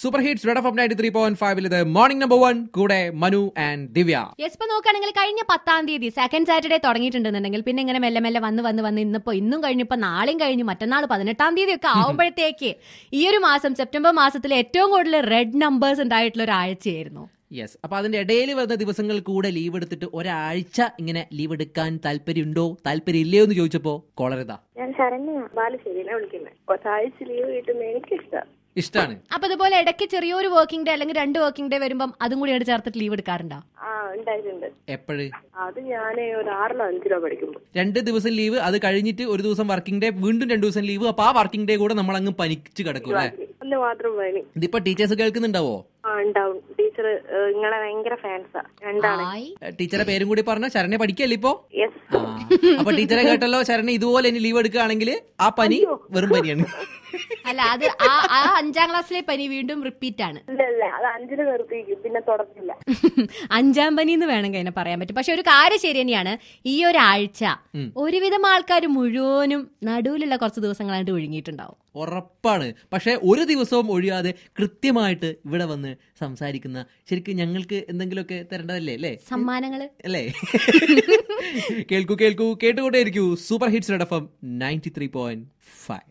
Super hits red ഓഫ് ninety three point ഫൈവിൽ ഇത് മോർണിംഗ് നമ്പർ വൺ കൂടെ മനു ആൻഡ് ദിവ്യ യെസ് ഇപ്പൊ നോക്കുകയാണെങ്കിൽ കഴിഞ്ഞ പത്താം തീയതി സെക്കൻഡ് സാറ്റർഡേ തുടങ്ങിയിട്ടുണ്ടെന്നുണ്ടെങ്കിൽ പിന്നെ ഇങ്ങനെ മെല്ലെ മെല്ലെ വന്ന് വന്ന് വന്ന് ഇന്നിപ്പോ ഇന്നും കഴിഞ്ഞു ഇപ്പൊ നാളെയും കഴിഞ്ഞു മറ്റന്നാൾ പതിനെട്ടാം തീയതി ഒക്കെ ആവുമ്പോഴത്തേക്ക് ഈ ഒരു മാസം സെപ്റ്റംബർ മാസത്തിൽ ഏറ്റവും കൂടുതൽ റെഡ് നമ്പേഴ്സ് ഉണ്ടായിട്ടുള്ള ഒരു ആഴ്ചയായിരുന്നു യെസ് അപ്പൊ അതിന്റെ ഇടയിൽ വരുന്ന ദിവസങ്ങൾ കൂടെ ലീവ് എടുത്തിട്ട് ഒരാഴ്ച ഇങ്ങനെ ലീവ് എടുക്കാൻ താല്പര്യമുണ്ടോ താല്പര്യം ഇല്ലയോ എന്ന് ചോദിച്ചപ്പോ കോളറിതാ ഞാൻ ശരണ്യ ബാലുശ്ശേരിനെ വിളിക്കുന്നത് ഒരാഴ്ച ലീവ് കിട്ടുന്ന എനിക്കിഷ്ടം ഇഷ്ടാണ് അപ്പൊ ഇതുപോലെ ഇടയ്ക്ക് ചെറിയൊരു വർക്കിംഗ് ഡേ അല്ലെങ്കിൽ രണ്ട് വർക്കിംഗ് ഡേ വരുമ്പം അതും കൂടി എടുത്ത് ചേർത്തിട്ട് ലീവ് എടുക്കാറുണ്ടോ ആ ഉണ്ടായിട്ടുണ്ട് എപ്പോഴ് അത് ഞാൻ ഒരു ആറിലോ അഞ്ചിലോ പഠിക്കുമ്പോൾ രണ്ട് ദിവസം ലീവ് അത് കഴിഞ്ഞിട്ട് ഒരു ദിവസം വർക്കിംഗ് ഡേ വീണ്ടും രണ്ട് ദിവസം ലീവ് അപ്പൊ ആ വർക്കിംഗ് ഡേ കൂടെ നമ്മൾ അങ്ങ് പനിച്ച് കിടക്കും അല്ലേ ഒന്ന് മാത്രം പനി ഇതിപ്പോ ടീച്ചേഴ്സ് കേൾക്കുന്നുണ്ടാവോ ആ ഉണ്ടാവും ടീച്ചർ നിങ്ങളെ ഭയങ്കര ഫാൻസാ രണ്ടാണ് ഹായ് ടീച്ചറെ പേരും കൂടി പറഞ്ഞ ശരണ്യ പഠിക്കല്ലേ ഇപ്പോ യെസ് ആ. അപ്പൊ ടീച്ചറെ കേട്ടല്ലോ ശരണ്യ ഇതുപോലെ ഇനി ലീവ് എടുക്കുകയാണെങ്കിൽ ആ പനി വെറും പനിയാണ് അല്ല അത് ആ ആ അഞ്ചാം ക്ലാസ്സിലെ പനി വീണ്ടും റിപ്പീറ്റ് ആണ് ഇല്ല ഇല്ല അത് അഞ്ചില് നിർത്തിക്കും പിന്നെ തുടർന്നില്ല അഞ്ചാം പനി എന്ന് വേണമെങ്കിൽ അതിനെ പറയാൻ പറ്റും പക്ഷെ ഒരു കാര്യം ശരി തന്നെയാണ് ഈ ഒരാഴ്ച ഒരുവിധം ആൾക്കാർ മുഴുവനും നടുവിലുള്ള കുറച്ച് ദിവസങ്ങളായിട്ട് ഒഴുങ്ങിയിട്ടുണ്ടാവും ഉറപ്പാണ് പക്ഷെ ഒരു ദിവസവും ഒഴിയാതെ കൃത്യമായിട്ട് ഇവിടെ വന്ന് സംസാരിക്കുന്ന ശരിക്കും ഞങ്ങൾക്ക് എന്തെങ്കിലുമൊക്കെ തരേണ്ടതല്ലേ അല്ലേ സമ്മാനങ്ങള് അല്ലേ കേൾക്കൂ കേൾക്കൂ കേട്ടുകൊണ്ടേയിരിക്കൂ super hits red F M ninety three point five